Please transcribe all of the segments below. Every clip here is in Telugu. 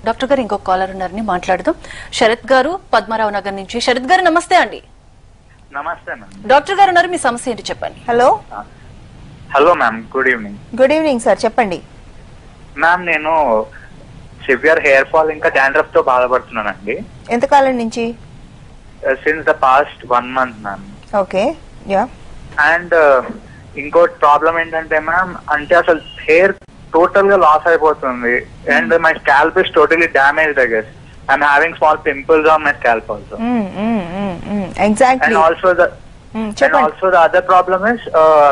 డాక్టర్ గారు ఇంకొక కాలర్ ఉన్నారని మాట్లాడదాం శరత్ గారు పద్మారావు నగర్ నుంచి శరత్ గారు నమస్తే అండి నమస్తే మ్యామ్ డాక్టర్ గారు ఉన్నారు మీ సమస్య ఏంటి చెప్పండి hello hello ma'am good evening good evening sir చెప్పండి మ్యామ్ నేను సివియర్ హెయిర్ ఫాల్ ఇంకా డాండ్రఫ్ తో బాధపడుతున్నానండి ఎంతకాలం నుంచి since the past one month ma'am okay ya and ఇంకో ప్రాబ్లం ఏంటంటే మ్యామ్ అంటే అసలు హెయిర్ టోటల్ గా లాస్ అయిపోతుంది and my scalp is totally damage I guess I'm having small pimples on my scalp also exactly and also the and చెప్పండి also the other problem is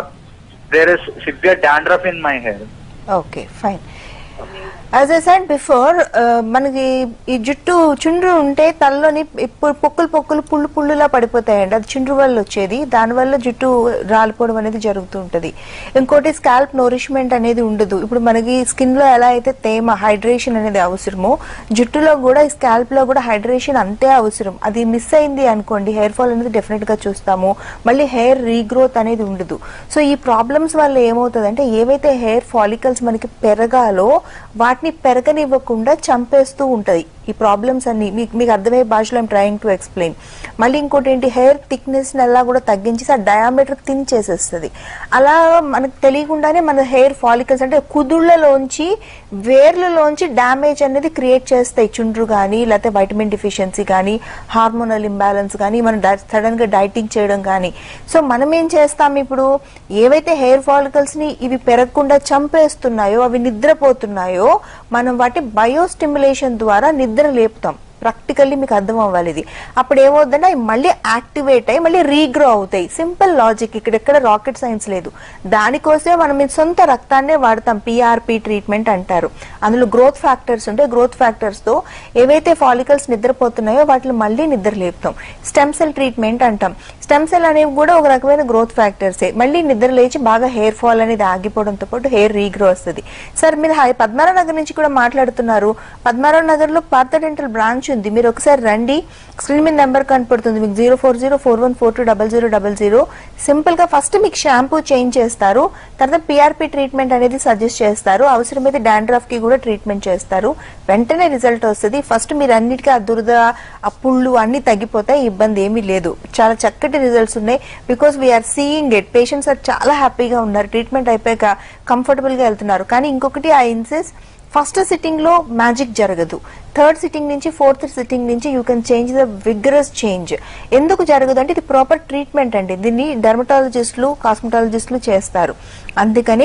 there is severe dandruff in my hair okay fine as I said before మనకి ఈ జుట్టు చుండ్రు ఉంటే తలలోని ఇప్పుడు పొక్కులు పొక్కులు పుళ్ళు పుళ్ళులా పడిపోతాయండి అది చుండ్రు వల్ల వచ్చేది దానివల్ల జుట్టు రాలిపోవడం అనేది జరుగుతూ ఉంటుంది ఇంకోటి స్కాల్ప్ నోరిష్మెంట్ అనేది ఉండదు ఇప్పుడు మనకి స్కిన్ లో ఎలా అయితే తేమ హైడ్రేషన్ అనేది అవసరమో జుట్టులో కూడా ఈ స్కాల్ప్ లో కూడా హైడ్రేషన్ అంతే అవసరం అది మిస్ అయింది అనుకోండి హెయిర్ ఫాల్ అనేది డెఫినెట్ గా చూస్తాము మళ్ళీ హెయిర్ రీగ్రోత్ అనేది ఉండదు సో ఈ ప్రాబ్లమ్స్ వల్ల ఏమవుతుందంటే ఏవైతే హెయిర్ ఫాలికల్స్ మనకి పెరగాలో వాటిని పెరగనివ్వకుండా చంపేస్తూ ఉంటది ఈ ప్రాబ్లమ్స్ అన్ని మీకు మీకు అర్థమయ్యే భాషలో ఐమ్ ట్రయింగ్ టు ఎక్స్ప్లెయిన్ మళ్ళీ ఇంకోటి ఏంటి హెయిర్ థిక్నెస్ అలా కూడా తగ్గించేసి ఆ డయామీటర్ థిన్ చేసేస్తుంది అలా మనకు తెలియకుండానే మన హెయిర్ ఫాలికల్స్ అంటే కుదుళ్లలోంచి వేర్లలోంచి డ్యామేజ్ అనేది క్రియేట్ చేస్తాయి చుండ్రు కానీ లేకపోతే వైటమిన్ డిఫిషియన్సీ కానీ హార్మోనల్ ఇంబ్యాలెన్స్ కానీ మనం సడన్ గా డైటింగ్ చేయడం కానీ సో మనం ఏం చేస్తాం ఇప్పుడు ఏవైతే హెయిర్ ఫాలికల్స్ ని ఇవి పెరగకుండా చంపేస్తున్నాయో అవి నిద్రపోతున్నాయో మనం వాటి బయోస్టిమ్యులేషన్ ద్వారా నిద్ర లేపుతాం ప్రాక్టికల్లీ మీకు అర్థం అవ్వాలి ఇది అప్పుడు ఏమవుతుందంటే అవి మళ్ళీ యాక్టివేట్ అయ్యి మళ్ళీ రీగ్రో అవుతాయి సింపుల్ లాజిక్ ఇక్కడ ఎక్కడ రాకెట్ సైన్స్ లేదు దానికోసమే మనం ఈ సొంత రక్తాన్నే వాడతాం పిఆర్పి ట్రీట్మెంట్ అంటారు అందులో గ్రోత్ ఫ్యాక్టర్స్ ఉంటే గ్రోత్ ఫ్యాక్టర్స్ తో ఏవైతే ఫాలికల్స్ నిద్రపోతున్నాయో వాటిని మళ్ళీ నిద్ర లేపుతాం స్టెమ్ సెల్ ట్రీట్మెంట్ అంటాం స్టెమ్ సెల్ అనేవి కూడా ఒక రకమైన గ్రోత్ ఫ్యాక్టర్సే మళ్ళీ నిద్ర లేచి బాగా హెయిర్ ఫాల్ అనేది ఆగిపోవడంతో పాటు హెయిర్ రీగ్రో వస్తుంది సార్ మీరు హై పద్మారావు నగర్ నుంచి కూడా మాట్లాడుతున్నారు పద్మారావు నగర్ లో పార్థ డెంటల్ బ్రాంచ్ ఉంది మీరు ఒకసారి రండి స్క్రీన్ మీద నెంబర్ కనపడుతుంది మీకు zero four zero four one four two double zero double zero simple గా ఫస్ట్ మీకు షాంపూ చేంజ్ చేస్తారు తర్వాత పిఆర్పి ట్రీట్మెంట్ అనేది సజెస్ట్ చేస్తారు అవసరమైతే డాండ్రఫ్ కి కూడా ట్రీట్మెంట్ చేస్తారు వెంటనే రిజల్ట్ వస్తుంది ఫస్ట్ మీరు అన్నిటికీ ఆ దురద ఆ పుళ్ళు అన్ని తగ్గిపోతాయి ఇబ్బంది ఏమీ లేదు చాలా చక్కటి రిజల్ట్స్ ఉన్నాయి because we are seeing it patients are చాలా హ్యాపీగా ఉన్నారు ట్రీట్మెంట్ అయిపోయాక కంఫర్టబుల్ గా వెళ్తున్నారు కానీ ఇంకొకటి ఆ ఇన్సెస్ ఫస్ట్ సిట్టింగ్ లో మ్యాజిక్ జరగదు థర్డ్ సిట్టింగ్ నుంచి ఫోర్త్ సిట్టింగ్ నుంచి you can change the vigorous change ఎందుకు జరగదు అంటే ఇది ప్రాపర్ ట్రీట్మెంట్ అండి దీన్ని డెర్మటాలజిస్టులు కాస్మెటాలజిస్టులు చేస్తారు అందుకని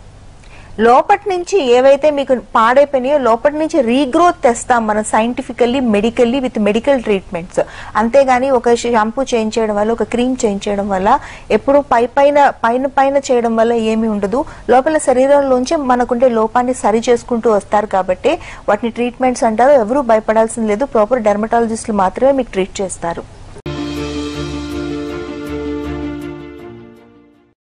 లోపటి నుంచి ఏవైతే మీకు పాడైపోయినాయో లోపటి నుంచి రీగ్రోత్ తెస్తాం మనం scientifically medically with medical treatments అంతేగాని ఒక షాంపూ చేంజ్ చేయడం వల్ల ఒక క్రీమ్ చేంజ్ చేయడం వల్ల ఎప్పుడు పై పైన పైన పైన చేయడం వల్ల ఏమీ ఉండదు లోపల శరీరంలోంచి మనకుండే లోపాన్ని సరి చేసుకుంటూ వస్తారు కాబట్టి వాటిని ట్రీట్మెంట్స్ అంటారు ఎవరు భయపడాల్సిన లేదు ప్రాపర్ డెర్మటాలజిస్టులు మాత్రమే మీకు ట్రీట్ చేస్తారు